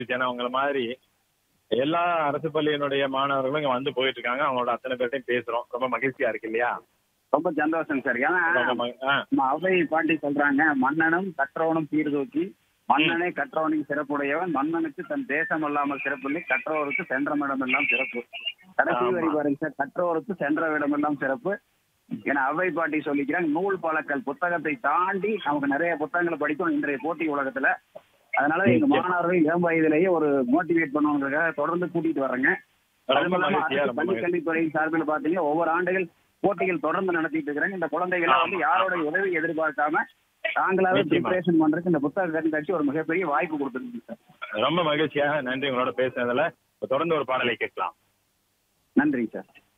ஏன்னா உங்களை மாதிரி எல்லா அரசு பள்ளியினுடைய மாணவர்களும் இங்க வந்து போயிட்டு இருக்காங்க அவங்களோட அத்தனை பேர்ட்டையும் பேசுறோம் ரொம்ப மகிழ்ச்சியா இருக்கு இல்லையா ரொம்ப சந்தோஷம் சார் ஏன்னா ரொம்ப மகி- ஆ, நம்ம அவை பாண்டி சொல்றாங்க மன்னனும் கற்றவனும் சீர்தூக்கி மன்னனே கற்றவனின் சிறப்புடையவன் மன்னனுக்கு தன் தேசம் அல்லாமல் சிறப்பில்லை கற்றவருக்கு சென்றமிடம் எல்லாம் சிறப்பு கடைசி ஆமா. வரி பாருங்க சார் கற்றவருக்கு சென்ற இடமெல்லாம் சிறப்பு ஏன்னா அவை பாட்டி சொல்லிக்கிறாங்க நூல் பழக்கல் புத்தகத்தை தாண்டி நமக்கு நிறைய புத்தகங்களை படிக்கணும் இன்றைய போட்டி உலகத்துல அதனால எங்க நிச்சயம். மாணவர்கள் இளம் வயதிலேயே ஒரு மோட்டிவேட் பண்ணுவாங்கிறதுக்காக தொடர்ந்து கூட்டிட்டு வர்றேங்க அது ரொம்ப இல்லாம மகிழ்ச்சியா அரசு ரொம்ப பள்ளி மகிழ்ச்சி கல்வித்துறையின் சார்பில் பாத்தீங்கன்னா ஒவ்வொரு ஆண்டுகள் போட்டிகள் தொடர்ந்து நடத்திட்டு இருக்கிறாங்க இந்த குழந்தைகளை வந்து யாரோட உதவி எதிர்பார்க்காம தாங்களாவே நிச்சயமா. ப்ரிப்பரேஷன் பண்றதுக்கு இந்த புத்தக கண்காட்சி ஒரு மிகப்பெரிய வாய்ப்பு கொடுத்துருக்கு சார் ரொம்ப மகிழ்ச்சியாக நன்றி உங்களோட பேசுனதுல இப்ப தொடர்ந்து ஒரு பாடலை கேட்கலாம் நன்றிங்க சார்